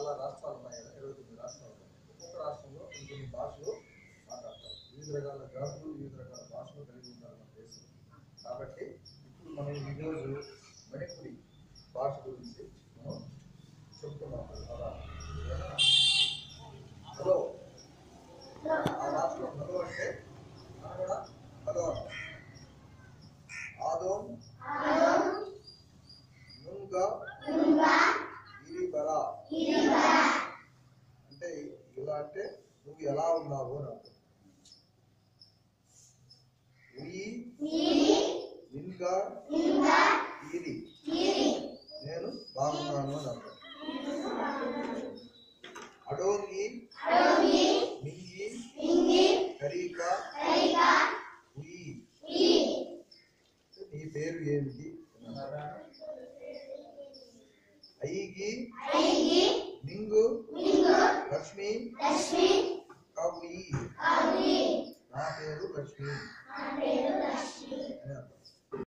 చాలా రాష్ట్రాలు ఉన్నాయి కదా ఇరవై తొమ్మిది రాష్ట్రాలు ఉన్నాయి. ఒక్కొక్క రాష్ట్రంలో కొన్ని కొన్ని భాషలు మాట్లాడతారు వివిధ రకాల జాతులు వివిధ రకాల భాషలు కలిగి ఉంటారు మన దేశం కాబట్టి ఇప్పుడు మనం ఈరోజు మణిపురి భాష గురించి మనం చెప్తున్నాం కదా హలో ఆ భాషలో హలో అంటే మనం కూడా హలో అంటాం ఆదోం నుంగా ఇరిబరా అంటే ఇలా అంటే నువ్వు ఎలా ఉన్నావు అని అర్థం ఉయి నిన్గా ఇరి నేను బాగున్నాను అని అర్థం అడోంగి మింగి కరీకా ఉయి నీ పేరు ఏమిటి అయ్యిగి మింగు లక్ష్మి కవుయి నా పేరు లక్ష్మి అని అర్థం